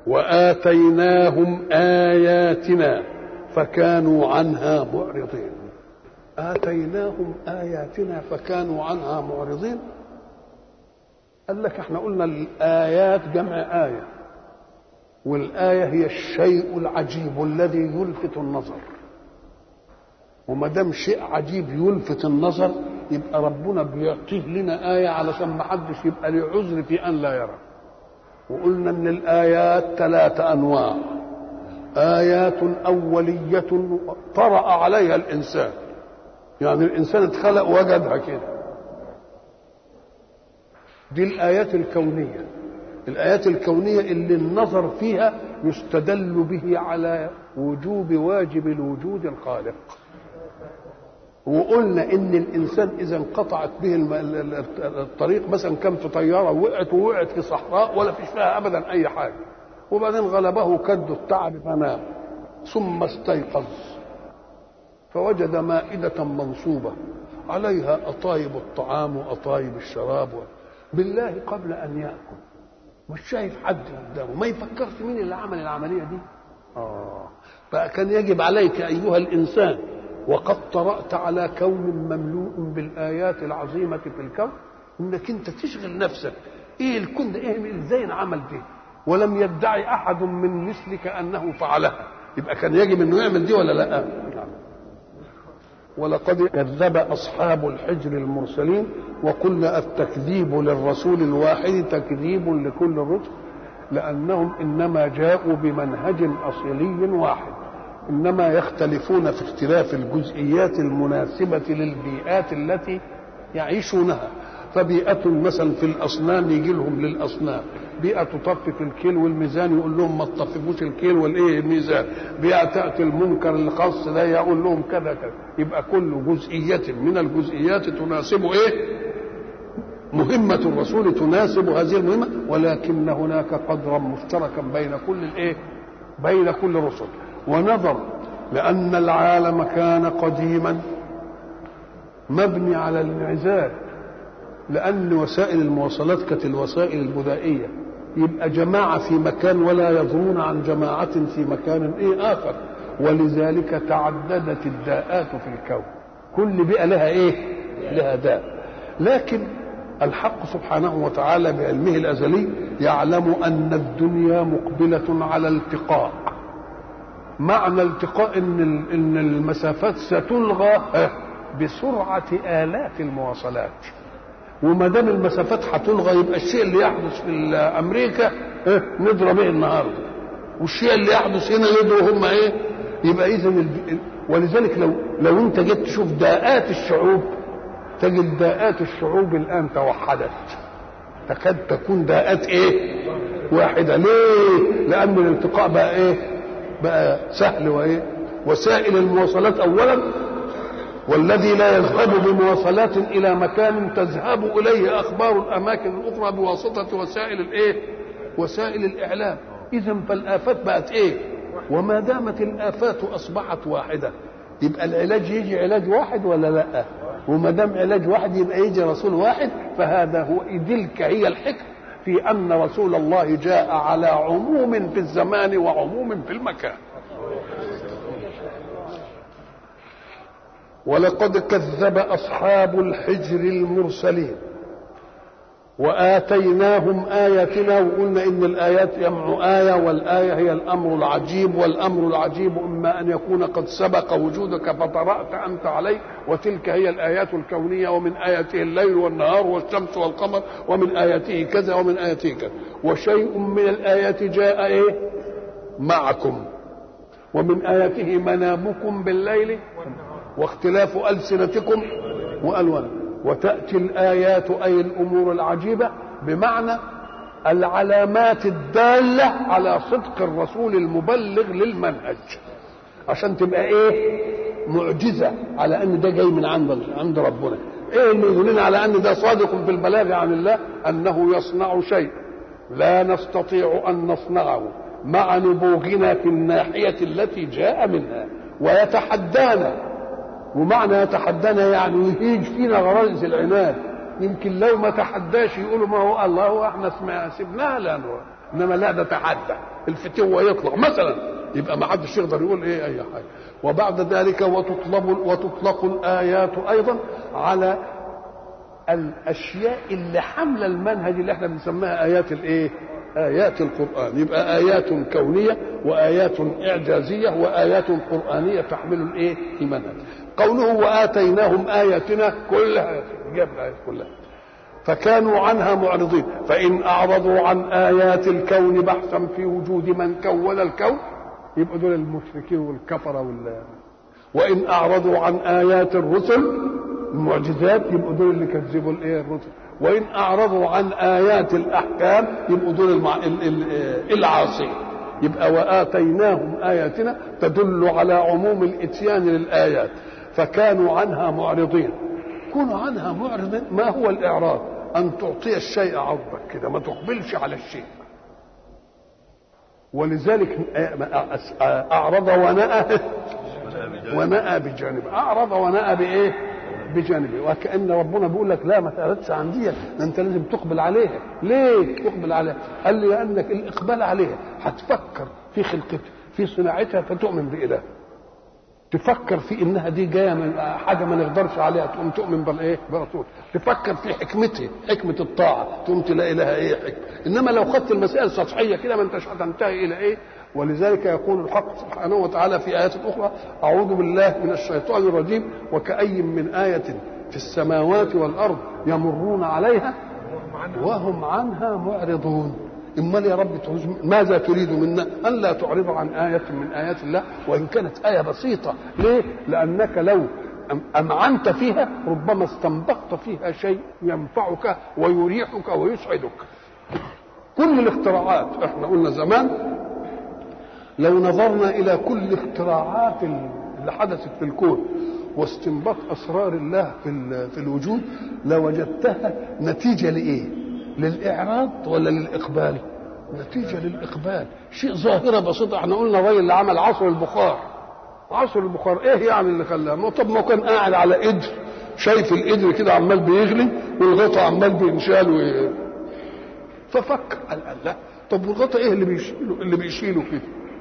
وآتيناهم آياتنا فكانوا عنها معرضين آتيناهم آياتنا فكانوا عنها معرضين قال لك احنا قلنا الآيات جمع آية والآية هي الشيء العجيب الذي يلفت النظر وما دام شيء عجيب يلفت النظر يبقى ربنا بيعطيه لنا آية علشان ما حدش يبقى له عذر في أن لا يرى وقلنا ان الآيات ثلاثة أنواع آيات أولية طرأ عليها الإنسان يعني الإنسان اتخلق وجدها كده دي الآيات الكونية الآيات الكونية اللي النظر فيها يستدل به على وجوب واجب الوجود الخالق وقلنا ان الانسان اذا انقطعت به الطريق مثلا كان في طياره وقعت ووقعت في صحراء ولا فيش فيها ابدا اي حاجه وبعدين غلبه كد التعب فنام ثم استيقظ فوجد مائدة منصوبة عليها أطايب الطعام وأطايب الشراب بالله قبل أن يأكل مش شايف حد قدامه ما يفكرش مين اللي عمل العملية دي آه فكان يجب عليك أيها الإنسان وقد طرأت على كون مملوء بالآيات العظيمة في الكون انك انت تشغل نفسك ايه الكون ده ايه ازاي انعمل دي ولم يدعي احد من مثلك انه فعلها يبقى كان يجب انه يعمل دي ولا لا ولقد كذب اصحاب الحجر المرسلين وقلنا التكذيب للرسول الواحد تكذيب لكل الرسل لانهم انما جاءوا بمنهج اصيلي واحد انما يختلفون في اختلاف الجزئيات المناسبه للبيئات التي يعيشونها فبيئة مثلا في الأصنام يجي لهم للأصنام بيئة تطفف الكيل والميزان يقول لهم ما تطففوش الكيل والإيه الميزان بيئة تأتي المنكر الخاص ده يقول لهم كذا كذا يبقى كل جزئية من الجزئيات تناسب إيه مهمة الرسول تناسب هذه المهمة ولكن هناك قدرا مشتركا بين كل الإيه بين كل الرسل ونظر لأن العالم كان قديما مبني على الانعزال لأن وسائل المواصلات كانت الوسائل البدائية يبقى جماعة في مكان ولا يظنون عن جماعة في مكان إيه آخر ولذلك تعددت الداءات في الكون كل بيئة لها إيه لها داء لكن الحق سبحانه وتعالى بعلمه الأزلي يعلم أن الدنيا مقبلة على التقاء معنى التقاء ان ان المسافات ستلغى بسرعه الاف المواصلات وما دام المسافات هتلغى يبقى الشيء اللي يحدث في امريكا نضرب ايه النهارده والشيء اللي يحدث هنا يدروا هم ايه يبقى اذا ولذلك لو لو انت جيت تشوف داءات الشعوب تجد داءات الشعوب الان توحدت تكاد تكون داءات ايه واحده ليه لان الالتقاء بقى ايه بقى سهل وايه وسائل المواصلات اولا والذي لا يذهب بمواصلات الى مكان تذهب اليه اخبار الاماكن الاخرى بواسطه وسائل الايه وسائل الاعلام اذا فالافات بقت ايه وما دامت الافات اصبحت واحده يبقى العلاج يجي علاج واحد ولا لا وما دام علاج واحد يبقى يجي رسول واحد فهذا هو تلك هي الحكمه في ان رسول الله جاء على عموم في الزمان وعموم في المكان ولقد كذب اصحاب الحجر المرسلين واتيناهم اياتنا وقلنا ان الايات يمع ايه والايه هي الامر العجيب والامر العجيب اما ان يكون قد سبق وجودك فطرات انت عليه وتلك هي الايات الكونيه ومن اياته الليل والنهار والشمس والقمر ومن اياته كذا ومن اياته كذا وشيء من الايات جاء ايه معكم ومن اياته منامكم بالليل واختلاف السنتكم والوانكم وتأتي الآيات أي الأمور العجيبة بمعنى العلامات الدالة على صدق الرسول المبلغ للمنهج عشان تبقى ايه معجزة على ان ده جاي من عند عند ربنا ايه اللي يدلنا على ان ده صادق في البلاغ عن الله انه يصنع شيء لا نستطيع ان نصنعه مع نبوغنا في الناحية التي جاء منها ويتحدانا ومعنى يتحدانا يعني يهيج فينا غرائز العناد يمكن لو ما تحداش يقولوا ما هو الله واحنا سمع سيبناها لانه انما لا ده تحدى الفتوه يطلع مثلا يبقى ما حدش يقدر يقول ايه اي حاجه وبعد ذلك وتطلب وتطلق الايات ايضا على الاشياء اللي حامله المنهج اللي احنا بنسميها ايات الايه ايات القران يبقى ايات كونيه وايات اعجازيه وايات قرانيه تحمل الايه المنهج قوله واتيناهم اياتنا كلها جاب الايات كلها فكانوا عنها معرضين فان اعرضوا عن ايات الكون بحثا في وجود من كون الكون يبقوا دول المشركين والكفره وال وان اعرضوا عن ايات الرسل المعجزات يبقوا دول اللي كذبوا الايه الرسل وان اعرضوا عن ايات الاحكام يبقوا دول المع... العاصين يبقى واتيناهم اياتنا تدل على عموم الاتيان للايات فكانوا عنها معرضين كونوا عنها معرضين ما هو الاعراض ان تعطي الشيء عرضك كده ما تقبلش على الشيء ولذلك اعرض ونأى ونأى بجانب اعرض ونأى بايه بجانبه وكأن ربنا بيقول لك لا ما تعرضش عن دي انت لازم تقبل عليها ليه تقبل عليها قال لي لانك الاقبال عليها هتفكر في خلقتها في صناعتها فتؤمن بإله تفكر في انها دي جايه من حاجه ما نقدرش عليها تقوم تؤمن بالايه برسول تفكر في حكمته حكمه الطاعه تقوم تلاقي لها ايه حكمه انما لو خدت المسائل سطحيه كده ما انتش هتنتهي الى ايه ولذلك يقول الحق سبحانه وتعالى في آيات أخرى أعوذ بالله من الشيطان الرجيم وكأي من آية في السماوات والأرض يمرون عليها وهم عنها معرضون امال يا رب ماذا تريد منا ان لا تعرض عن ايه من ايات الله وان كانت ايه بسيطه ليه لانك لو امعنت فيها ربما استنبطت فيها شيء ينفعك ويريحك ويسعدك كل الاختراعات احنا قلنا زمان لو نظرنا الى كل اختراعات اللي حدثت في الكون واستنباط اسرار الله في في الوجود لوجدتها نتيجه لايه؟ للاعراض ولا للاقبال؟ نتيجه للاقبال، شيء ظاهره بسيطه احنا قلنا الراجل اللي عمل عصر البخار عصر البخار ايه يعني اللي خلاه؟ ما طب ما كان قاعد على قدر شايف القدر كده عمال بيغلي والغطاء عمال بينشال و... ففكر قال لا طب والغطاء ايه اللي بيشيله اللي بيشيله كده؟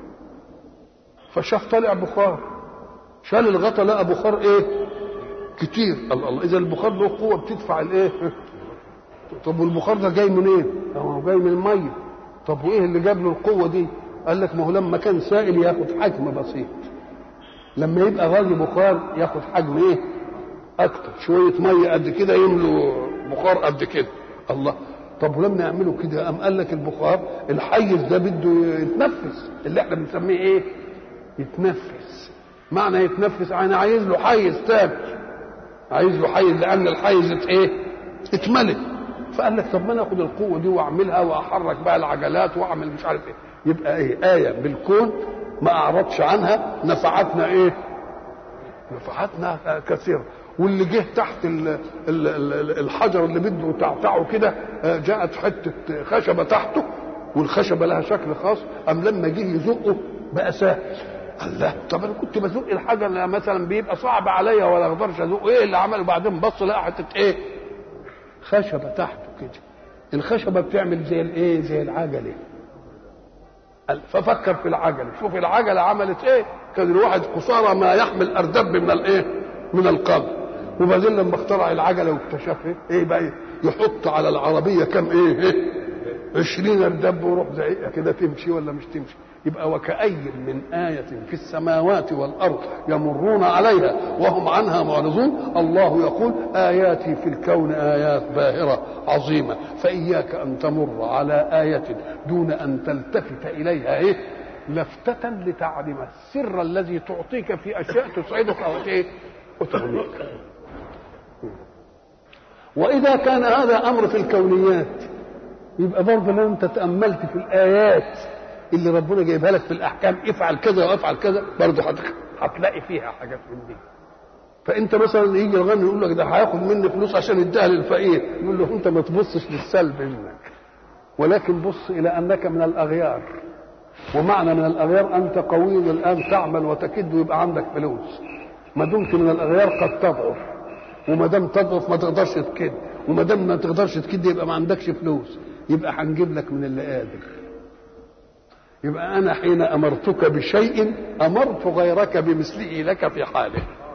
فشاف طالع بخار شال الغطا لقى بخار ايه كتير الله الله اذا البخار له قوه بتدفع الايه طب والبخار ده جاي منين إيه؟ هو جاي من الميه طب وايه اللي جاب له القوه دي قال لك ما هو لما كان سائل ياخد حجم بسيط لما يبقى غازي بخار ياخد حجم ايه اكتر شويه ميه قد كده يملوا بخار قد كده الله طب ولما يعملوا كده قام قال لك البخار الحيز ده بده يتنفس اللي احنا بنسميه ايه يتنفس معنى يتنفس انا عايز له حيز تاني عايز له حيز لان الحيز ايه اتملي فقال لك طب ما انا اخد القوه دي واعملها واحرك بقى العجلات واعمل مش عارف ايه يبقى ايه ايه بالكون ما اعرضش عنها نفعتنا ايه نفعتنا كثيرا واللي جه تحت ال ال ال الحجر اللي بده تعتعه كده جاءت حته خشبه تحته والخشبه لها شكل خاص ام لما جه يزقه بقى سهل الله طب انا كنت بزق الحاجه اللي مثلا بيبقى صعب عليا ولا اقدرش ازق ايه اللي عمله بعدين بص لقى حته ايه خشبه تحته كده الخشبه بتعمل زي الايه زي العجله ففكر في العجله شوف العجله عملت ايه كان الواحد قصارى ما يحمل اردب من الايه من القبر وبعدين لما اخترع العجله واكتشف ايه, إيه بقى يحط على العربيه كم ايه, إيه؟ عشرين اردب وروح زي كده تمشي ولا مش تمشي يبقى وكأي من آية في السماوات والأرض يمرون عليها وهم عنها معرضون الله يقول آياتي في الكون آيات باهرة عظيمة فإياك أن تمر على آية دون أن تلتفت إليها إيه لفتة لتعلم السر الذي تعطيك في أشياء تسعدك أو إيه وتغنيك وإذا كان هذا أمر في الكونيات يبقى برضه لو أنت تأملت في الآيات اللي ربنا جايبها لك في الاحكام افعل كذا وافعل كذا برضه هتلاقي فيها حاجات من دي فانت مثلا يجي الغني يقول لك ده هياخد مني فلوس عشان يديها للفقير يقول له انت ما تبصش للسلب منك ولكن بص الى انك من الاغيار ومعنى من الاغيار انت قوي الان تعمل وتكد ويبقى عندك فلوس ما دمت من الاغيار قد تضعف وما دام تضعف ما تقدرش تكد وما دام ما تقدرش تكد يبقى ما عندكش فلوس يبقى هنجيب لك من اللي قادر يبقى انا حين امرتك بشيء امرت غيرك بمثله لك في حاله